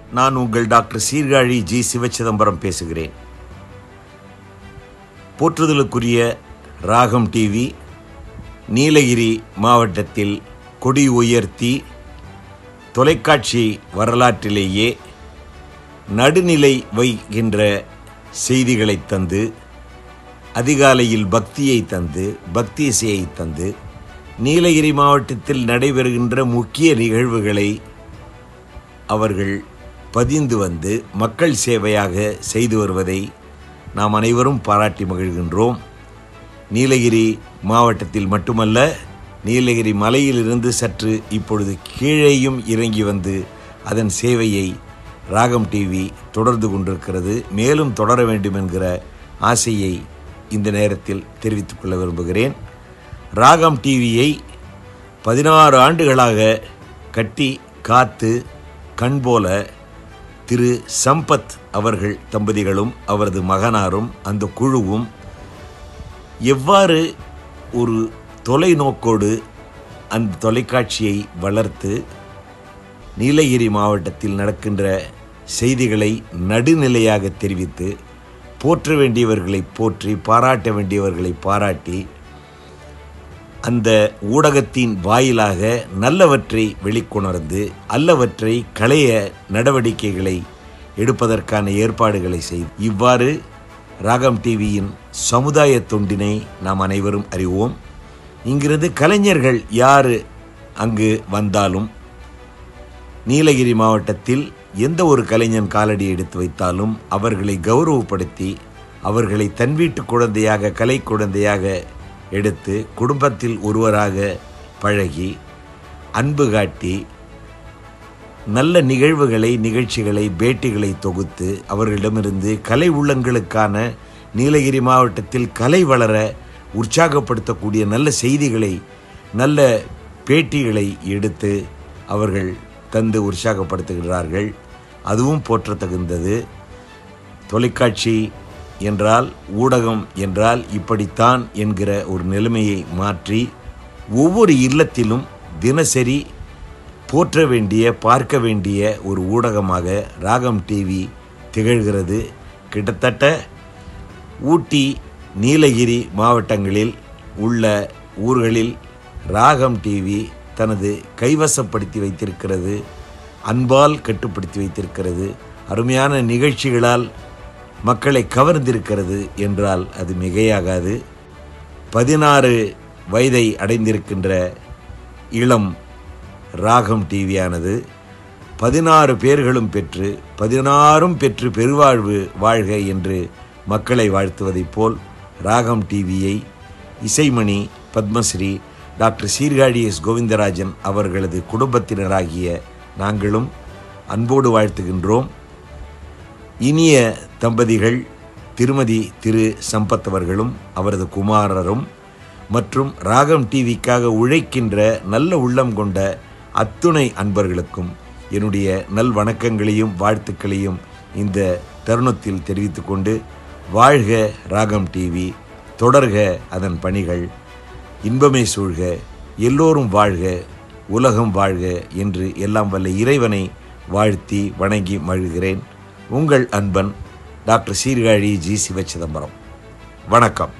நான் உங்கள் doctor Sirkazhi G Sivachidambaram பேசுகிறேன் போற்றுதலுக்குரிய ராகம் டிவி நீலகிரி மாவட்டத்தில் கொடி உயர்த்தி தொலைக்காட்சி வரலாற்றிலேயே நடுநிலை வைக்கின்ற செய்திகளை தந்து அதிகாலையில் பக்தியை தந்து பக்தி இசையை தந்து நீலகிரி மாவட்டத்தில் நடைபெறுகின்ற முக்கிய நிகழ்வுகளை அவர்கள் பதிந்து வந்து மக்கள் சேவையாக செய்து வருவதை நாம் அனைவரும் பாராட்டி மகிழ்கின்றோம் நீலகிரி மாவட்டத்தில் மட்டுமல்ல நீலகிரி மலையிலிருந்து சற்று இப்பொழுது கீழேயும் இறங்கி வந்து அதன் சேவையை ராகம் டிவி தொடர்ந்து கொண்டிருக்கிறது மேலும் தொடர வேண்டும் என்கிற ஆசையை இந்த நேரத்தில் தெரிவித்துக் கொள்ள விரும்புகிறேன் ராகம் டிவியை பதினாறு ஆண்டுகளாக கட்டி காத்து கண் போல திரு சம்பத் அவர்கள் தம்பதிகளும் அவரது மகனாரும் அந்த குழுவும் எவ்வாறு ஒரு தொலைநோக்கோடு அந்த தொலைக்காட்சியை வளர்த்து நீலகிரி மாவட்டத்தில் நடக்கின்ற செய்திகளை நடுநிலையாக தெரிவித்து போற்ற வேண்டியவர்களை போற்றி பாராட்ட வேண்டியவர்களை பாராட்டி அந்த ஊடகத்தின் வாயிலாக நல்லவற்றை வெளிக்கொணர்ந்து அல்லவற்றை களைய நடவடிக்கைகளை எடுப்பதற்கான ஏற்பாடுகளை செய்து இவ்வாறு ராகம் டிவியின் சமுதாய தொண்டினை நாம் அனைவரும் அறிவோம் இங்கிருந்து கலைஞர்கள் யார் அங்கு வந்தாலும் நீலகிரி மாவட்டத்தில் எந்த ஒரு கலைஞன் காலடி எடுத்து வைத்தாலும் அவர்களை கௌரவப்படுத்தி அவர்களை தன் வீட்டு குழந்தையாக கலை குழந்தையாக எடுத்து குடும்பத்தில் ஒருவராக பழகி அன்பு காட்டி நல்ல நிகழ்வுகளை நிகழ்ச்சிகளை பேட்டிகளை தொகுத்து அவர்களிடமிருந்து கலை உள்ளங்களுக்கான நீலகிரி மாவட்டத்தில் கலை வளர உற்சாகப்படுத்தக்கூடிய நல்ல செய்திகளை நல்ல பேட்டிகளை எடுத்து அவர்கள் தந்து உற்சாகப்படுத்துகிறார்கள் அதுவும் போற்றத்தகுந்தது தொலைக்காட்சி என்றால் ஊடகம் என்றால் இப்படித்தான் என்கிற ஒரு நிலைமையை மாற்றி ஒவ்வொரு இல்லத்திலும் தினசரி போற்ற வேண்டிய பார்க்க வேண்டிய ஒரு ஊடகமாக ராகம் டிவி திகழ்கிறது கிட்டத்தட்ட ஊட்டி நீலகிரி மாவட்டங்களில் உள்ள ஊர்களில் ராகம் டிவி தனது கைவசப்படுத்தி வைத்திருக்கிறது அன்பால் கட்டுப்படுத்தி வைத்திருக்கிறது அருமையான நிகழ்ச்சிகளால் மக்களை கவர்ந்திருக்கிறது என்றால் அது மிகையாகாது பதினாறு வயதை அடைந்திருக்கின்ற இளம் ராகம் டிவியானது பதினாறு பேர்களும் பெற்று பதினாறும் பெற்று பெருவாழ்வு வாழ்க என்று மக்களை வாழ்த்துவதைப் போல் ராகம் டிவியை இசைமணி பத்மஸ்ரீ டாக்டர் சீர்காழி எஸ் கோவிந்தராஜன் அவர்களது குடும்பத்தினராகிய நாங்களும் அன்போடு வாழ்த்துகின்றோம் இனிய தம்பதிகள் திருமதி திரு சம்பத் அவர்களும் அவரது குமாரரும் மற்றும் ராகம் டிவிக்காக உழைக்கின்ற நல்ல உள்ளம் கொண்ட அத்துணை அன்பர்களுக்கும் என்னுடைய நல் வணக்கங்களையும் வாழ்த்துக்களையும் இந்த தருணத்தில் தெரிவித்துக்கொண்டு வாழ்க ராகம் டிவி தொடர்க அதன் பணிகள் இன்பமே சூழ்க எல்லோரும் வாழ்க உலகம் வாழ்க என்று எல்லாம் வல்ல இறைவனை வாழ்த்தி வணங்கி மகிழ்கிறேன் உங்கள் அன்பன் டாக்டர் சீர்காழி ஜி சிவச்சிதம்பரம் வணக்கம்